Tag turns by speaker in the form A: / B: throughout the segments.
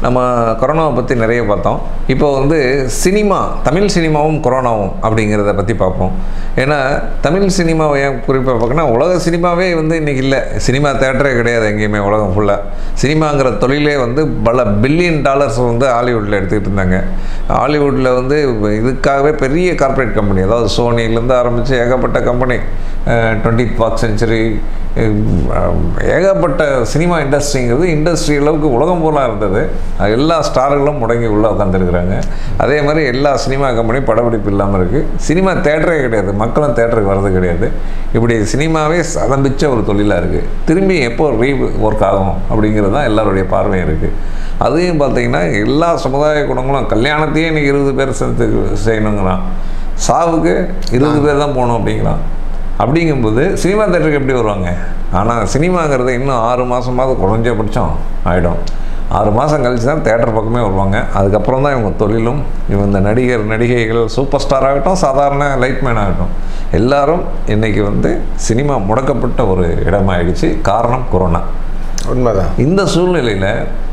A: நம்ம கொரோனாவை பற்றி நிறைய பார்த்தோம் இப்போ வந்து சினிமா தமிழ் சினிமாவும் கொரோனாவும் அப்படிங்கிறத பற்றி பார்ப்போம் ஏன்னா தமிழ் சினிமாவை ஏன் குறிப்பாக பார்க்கணும் உலக சினிமாவே வந்து இன்றைக்கி இல்லை சினிமா தேட்டரே கிடையாது எங்கேயுமே உலகம் ஃபுல்லாக சினிமாங்கிற தொழிலே வந்து பல பில்லியன் டாலர்ஸ் வந்து ஹாலிவுட்டில் எடுத்துக்கிட்டு இருந்தாங்க ஹாலிவுட்டில் வந்து இதுக்காகவே பெரிய கார்ப்பரேட் கம்பெனி அதாவது சோனிலேருந்து ஆரம்பித்து ஏகப்பட்ட கம்பெனி டுவெண்ட்டி ஃபார்த் செஞ்சுரி ஏகப்பட்ட சினிமா இண்டஸ்ட்ரிங்கிறது இண்டஸ்ட்ரி அளவுக்கு உலகம் போலாம் இருந்தது அது எல்லா ஸ்டார்களும் முடங்கி உள்ளே உட்காந்துருக்குறாங்க அதே மாதிரி எல்லா சினிமா கம்பெனியும் படப்பிடிப்பு இல்லாமல் இருக்குது சினிமா தேட்டரே கிடையாது மக்களும் தேட்டருக்கு வர்றது கிடையாது இப்படி சினிமாவே சதம்பிச்ச ஒரு தொழிலாக இருக்குது திரும்பி எப்போ ரீ ஒர்க் ஆகும் அப்படிங்கிறது தான் எல்லாருடைய பார்வையும் இருக்குது அதையும் பார்த்தீங்கன்னா எல்லா சமுதாய குணங்களும் கல்யாணத்தையே இன்றைக்கி இருபது பேர் சேர்த்து செய்யணுங்கிறான் சாவுக்கு இருபது பேர் தான் போகணும் அப்படிங்கிறான் அப்படிங்கும்போது சினிமா தேட்டருக்கு எப்படி வருவாங்க ஆனால் சினிமாங்கிறது இன்னும் ஆறு மாதமாவது குறைஞ்சபட்சம் ஆகிடும் ஆறு மாதம் கழிச்சு தான் தேட்டர் பக்கமே வருவாங்க அதுக்கப்புறம் தான் இவங்க தொழிலும் இவங்க இந்த நடிகர் நடிகைகள் சூப்பர் ஸ்டார் ஆகட்டும் சாதாரண லைட்மேன் ஆகட்டும் எல்லாரும் இன்றைக்கி வந்து சினிமா முடக்கப்பட்ட ஒரு இடமாயிடுச்சு காரணம் கொரோனா
B: உண்மைதான்
A: இந்த சூழ்நிலையில்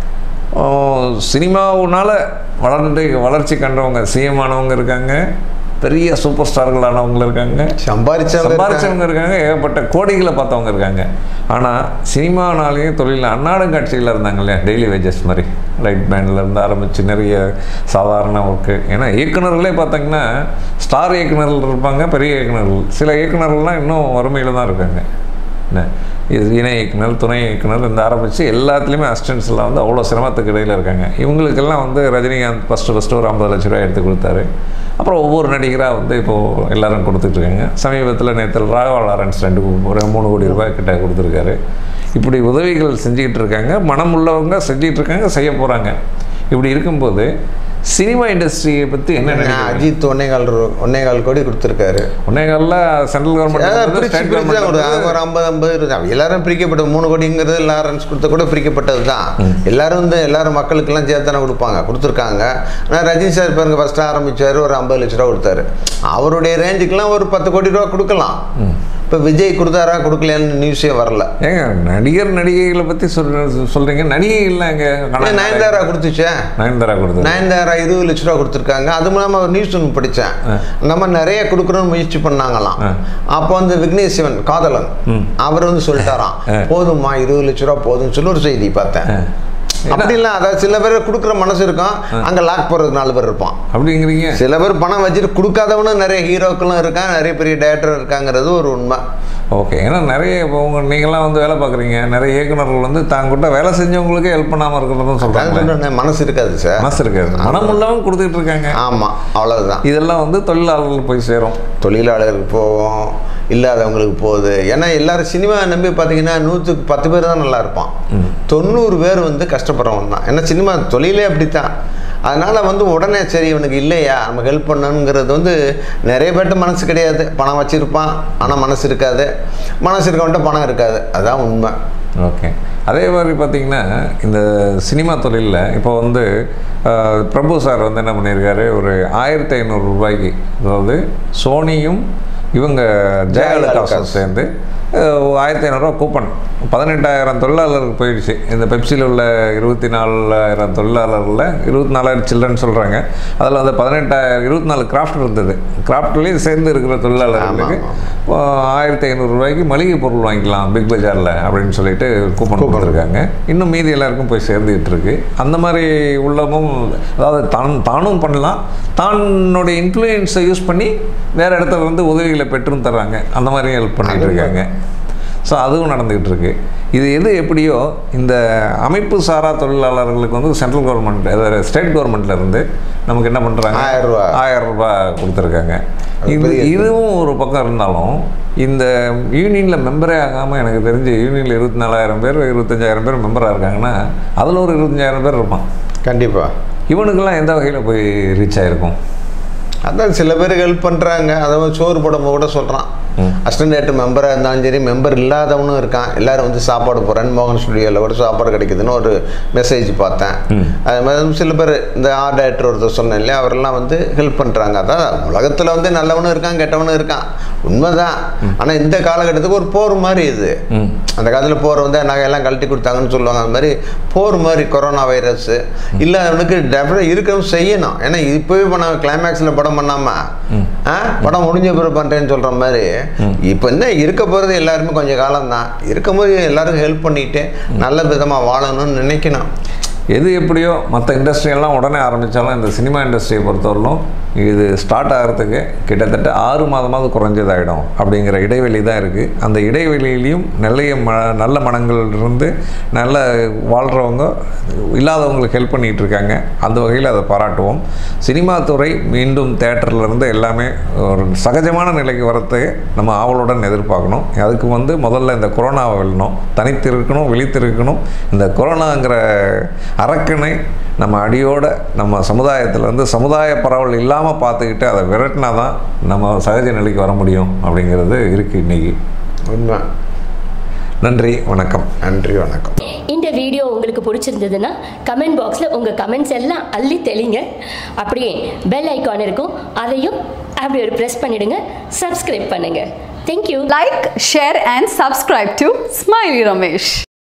A: சினிமாவுனால் வளர்ந்து வளர்ச்சி கண்டவங்க சிஎம் ஆனவங்க இருக்காங்க பெரிய சூப்பர் ஸ்டார்களானவங்க இருக்காங்க
B: சம்பாரிச்சவங்க இருக்காங்க.
A: சம்பாரிச்சவங்க இருக்காங்க ஏகப்பட்ட கோடிகளை பார்த்தவங்க இருக்காங்க ஆனால் சினிமானாலேயும் தொழிலில் அன்னாடம் காட்சியில் இருந்தாங்க இல்லையா டெய்லி வேஜஸ் மாதிரி லைட் பேண்ட்லேருந்து ஆரம்பித்து நிறைய சாதாரண ஒர்க்கு ஏன்னா இயக்குனர்களே பார்த்தீங்கன்னா ஸ்டார் இயக்குனர்கள் இருப்பாங்க பெரிய இயக்குனர்கள் சில இயக்குனர்கள்லாம் இன்னும் வறுமையில் தான் இருக்காங்க என்ன இது இணை இயக்குனர் துணை இயக்குனர் இந்த ஆரம்பித்து எல்லாத்துலேயுமே அசிஸ்டன்ஸ் எல்லாம் வந்து அவ்வளோ சிரமத்துக்கு இடையில் இருக்காங்க இவங்களுக்கெல்லாம் வந்து ரஜினிகாந்த் ஃபஸ்ட்டு ஃபஸ்ட்டு ஒரு ஐம்பது லட்ச ரூபாய் எடுத்து கொடுத்தாரு அப்புறம் ஒவ்வொரு நடிகராக வந்து இப்போது எல்லாரும் கொடுத்துட்ருக்காங்க சமீபத்தில் நேற்று ராகவா லாரன்ஸ் ரெண்டு ஒரு மூணு கோடி ரூபாய் கிட்ட கொடுத்துருக்காரு இப்படி உதவிகள் செஞ்சுக்கிட்டு இருக்காங்க மனம் உள்ளவங்க செஞ்சுக்கிட்டு இருக்காங்க செய்ய போகிறாங்க இப்படி இருக்கும்போது சினிமா இண்டஸ்ட்ரியை பற்றி என்ன
B: நான்
A: நினைக்கிறீங்க
B: அஜித் ஒன்னேகால் ரூ- ஒன்னேகால் கோடி கொடுத்துருக்காரு
A: ஒன்னேகாலில் சென்ட்ரல்
B: அதான்
A: கவர்மெண்ட்
B: பிரிச்சு
A: ஸ்டேட்
B: பிரிச்சு தான் கொடுத்தாங்க.
A: கவர்மெண்ட்
B: ஒரு ஐம்பது ஐம்பது இருபது எல்லாரும் பிரிக்கப்பட்டது மூணு கோடிங்கிறது லாரன்ஸ் கொடுத்த கூட பிரிக்கப்பட்டது தான் எல்லாரும் வந்து எல்லாரும் மக்களுக்கெல்லாம் சேர்த்து தானே கொடுப்பாங்க கொடுத்துருக்காங்க ஆனால் ரஜினி சார் பாருங்க ஃபஸ்ட்டு ஆரம்பிச்சாரு ஒரு ஐம்பது லட்ச ரூபா கொடுத்தாரு அவருடைய ரேஞ்சுக்கெல்லாம் ஒரு பத்து கோடி ரூபா கொடுக்கலாம் இப்போ விஜய் கொடுத்தாரா கொடுக்கலையான்னு நியூஸே வரல
A: ஏங்க நடிகர் நடிகைகளை பற்றி சொல் சொல்கிறீங்க நடிகைகள்லாம் எங்க
B: ஏன் நயன்தாரா கொடுத்துச்சே
A: நயன்தாரா கொடுத்தது
B: நயன்தாரா இருபது லட்ச ரூபா கொடுத்துருக்காங்க அது மூலமா ஒரு நியூஸ் ஒன்று படித்தேன் அந்த மாதிரி நிறைய கொடுக்கணும்னு முயற்சி பண்ணாங்களாம்
A: ஆ.
B: அப்போ வந்து விக்னேஷ் சிவன் காதலன் அவர் வந்து சொல்லிட்டாராம் போதும்மா இருபது லட்ச ரூபா போதும்னு சொல்லி ஒரு செய்தி பார்த்தேன் அப்படி இல்லை அதாவது சில பேர் கொடுக்குற மனசு இருக்கும் அங்கே லாக் போடுறதுக்கு நாலு பேர் இருப்பான்
A: அப்படிங்கிறீங்க
B: சில பேர் பணம் வச்சுட்டு கொடுக்காதவனும் நிறைய ஹீரோக்களும் இருக்காங்க நிறைய பெரிய டேரக்டர் இருக்காங்கிறது ஒரு உண்மை
A: ஓகே ஏன்னா நிறைய இப்போ உங்க நீங்களாம் வந்து வேலை பார்க்குறீங்க நிறைய இயக்குனர்கள் வந்து தாங்கிட்ட வேலை செஞ்சவங்களுக்கே ஹெல்ப் பண்ணாமல் இருக்கிறதும்
B: அதான்
A: சொல்கிறாங்க
B: சொல்றேனே, மனசு இருக்காது சார்
A: மனசு இருக்காது மனம் உள்ளவங்க கொடுத்துட்டு இருக்காங்க
B: ஆமாம் அவ்வளவுதான்
A: இதெல்லாம் வந்து தொழிலாளர்கள் போய் சேரும்
B: தொழிலாளருக்கு போவோம் இல்லாதவங்களுக்கு போகுது ஏன்னா எல்லாரும் சினிமா நம்பி பார்த்தீங்கன்னா நூற்றுக்கு பத்து பேர் தான் நல்லா இருப்பான் தொண்ணூறு பேர் வந்து கஷ்டப்படுறவன் தான் ஏன்னா சினிமா தொழிலே அப்படித்தான் அதனால் வந்து உடனே சரி இவனுக்கு இல்லையா நம்ம ஹெல்ப் பண்ணணுங்கிறது வந்து நிறைய பேர்ட்ட மனசு கிடையாது பணம் வச்சுருப்பான் ஆனால் மனசு இருக்காது மனசு இருக்கவன்ட்ட பணம் இருக்காது அதான் உண்மை
A: ஓகே அதே மாதிரி பார்த்தீங்கன்னா இந்த சினிமா தொழிலில் இப்போ வந்து அஹ், பிரபு சார் வந்து என்ன பண்ணியிருக்காரு ஒரு ஆயிரத்தி ஐநூறு ரூபாய்க்கு அதாவது சோனியும் இவங்க ஜெயலலிதாவும் சேர்ந்து அஹ், ஆயிரத்தி ஐநூறுரூவா கூப்பன் பதினெட்டாயிரம் தொழிலாளருக்கு போயிடுச்சு இந்த பெப்சியில் உள்ள இருபத்தி நாலாயிரம் தொழிலாளரில் இருபத்தி நாலாயிரம் சில்ட்ரன் சொல்கிறாங்க அதில் வந்து பதினெட்டாயிரம் இருபத்தி நாலு கிராஃப்ட் இருந்தது கிராஃப்ட்லேயும் சேர்ந்து இருக்கிற தொழிலாளர்களுக்கு ஆயிரத்தி ஐநூறுரூவாய்க்கு மளிகை பொருள் வாங்கிக்கலாம் பிக் பஜாரில் அப்படின்னு சொல்லிட்டு கூப்பன் கொடுத்துருக்காங்க இன்னும் மீதி எல்லாருக்கும் போய் சேர்ந்துக்கிட்டு இருக்கு அந்த மாதிரி உள்ளமும் அதாவது தான் தானும் பண்ணலாம் தன்னுடைய இன்ஃப்ளூயன்ஸை யூஸ் பண்ணி வேறு இடத்துல இருந்து உதவிகளை பெற்றும் தர்றாங்க அந்த மாதிரி ஹெல்ப் பண்ணிட்டு இருக்காங்க ஸோ அதுவும் நடந்துக்கிட்டு இருக்கு இது எது எப்படியோ இந்த அமைப்பு சாரா தொழிலாளர்களுக்கு வந்து சென்ட்ரல் கவர்மெண்ட் அதாவது ஸ்டேட் கவர்மெண்ட்ல இருந்து நமக்கு என்ன பண்ணுறாங்க
B: ஆயிரம் ரூபா.
A: ஆயிரம் ரூபாய் கொடுத்துருக்காங்க
B: அது
A: இது
B: பெரிய
A: இதுவும் ஒரு பக்கம் இருந்தாலும் இந்த யூனியனில் மெம்பரே ஆகாமல் எனக்கு தெரிஞ்சு யூனியனில் இருபத்தி நாலாயிரம் பேர் இருபத்தஞ்சாயிரம் பேர் மெம்பராக இருக்காங்கன்னா அதில் ஒரு இருபத்தஞ்சாயிரம் பேர் இருப்பான்
B: கண்டிப்பாக
A: இவனுக்கெல்லாம் எந்த வகையில் போய் ரீச் ஆகிருக்கும்
B: அதான் சில பேர் ஹெல்ப் பண்ணுறாங்க அதை சோறு போடும்போது கூட சொல்கிறான் அசிஸ்டன்ட் டேரக்டர் மெம்பராக இருந்தாலும் சரி மெம்பர் இல்லாதவனும் இருக்கான் எல்லாரும் வந்து சாப்பாடு போகிறேன் மோகன் ஸ்டுடியோவில் கூட சாப்பாடு கிடைக்குதுன்னு ஒரு மெசேஜ் பார்த்தேன் அது மாதிரி சில பேர் இந்த ஆர்ட் டேரக்டர் ஒருத்தர் சொன்னேன் இல்லையா அவரெல்லாம் வந்து ஹெல்ப் பண்ணுறாங்க அதான் உலகத்தில் வந்து நல்லவனும் இருக்கான் கெட்டவனும் இருக்கான் உண்மைதான் ஆனால் இந்த காலகட்டத்துக்கு ஒரு போர் மாதிரி இது அந்த காலத்தில் போர் வந்து நகையெல்லாம் கழட்டி கொடுத்தாங்கன்னு சொல்லுவாங்க அது மாதிரி போர் மாதிரி கொரோனா வைரஸ் இல்லை அவனுக்கு டெஃபினட் இருக்கவும் செய்யணும் ஏன்னா இப்போவே பண்ண கிளைமேக்ஸில் படம் பண்ணாமல் ஆ படம் முடிஞ்ச பிறகு பண்ணுறேன்னு சொல்கிற மாதிரி இப்போ என்ன இருக்க போகிறது எல்லாருமே கொஞ்சம் காலம்தான் இருக்கும்போது எல்லாருக்கும் ஹெல்ப் பண்ணிட்டு நல்ல விதமாக வாழணும்னு நினைக்கணும்
A: எது எப்படியோ மற்ற இண்டஸ்ட்ரியெல்லாம் உடனே ஆரம்பித்தாலும் இந்த சினிமா இண்டஸ்ட்ரியை பொறுத்தவரையிலும் இது ஸ்டார்ட் ஆகிறதுக்கு கிட்டத்தட்ட ஆறு மாதமாவது குறைஞ்சதாயிடும் அப்படிங்கிற இடைவெளி தான் இருக்குது அந்த இடைவெளியிலையும் நல்ல ம நல்ல மனங்கள் இருந்து நல்ல வாழ்கிறவங்க இல்லாதவங்களுக்கு ஹெல்ப் பண்ணிகிட்டு இருக்காங்க அந்த வகையில் அதை பாராட்டுவோம் சினிமா துறை மீண்டும் தேட்டர்ல இருந்து எல்லாமே ஒரு சகஜமான நிலைக்கு வரத்துக்கு நம்ம ஆவலுடன் எதிர்பார்க்கணும் அதுக்கு வந்து முதல்ல இந்த கொரோனாவை வெல்லணும் தனித்து இருக்கணும் விழித்து இருக்கணும் இந்த கொரோனாங்கிற அரக்கனை நம்ம அடியோட நம்ம சமுதாயத்தில் வந்து சமுதாய பரவல் இல்லாமல் பார்த்துக்கிட்டு அதை விரட்டினா தான் நம்ம சகஜ நிலைக்கு வர முடியும் அப்படிங்கிறது இருக்குது இன்றைக்கி
B: உண்மை
A: நன்றி வணக்கம்
B: நன்றி வணக்கம்
C: இந்த வீடியோ உங்களுக்கு பிடிச்சிருந்ததுன்னா கமெண்ட் பாக்ஸில் உங்கள் கமெண்ட்ஸ் எல்லாம் அள்ளி தெளிங்க அப்படியே பெல் ஐக்கான் இருக்கும் அதையும் அப்படி ஒரு ப்ரெஸ் பண்ணிடுங்க சப்ஸ்கிரைப் பண்ணுங்க thank you
D: Like, share and subscribe to Smiley Ramesh.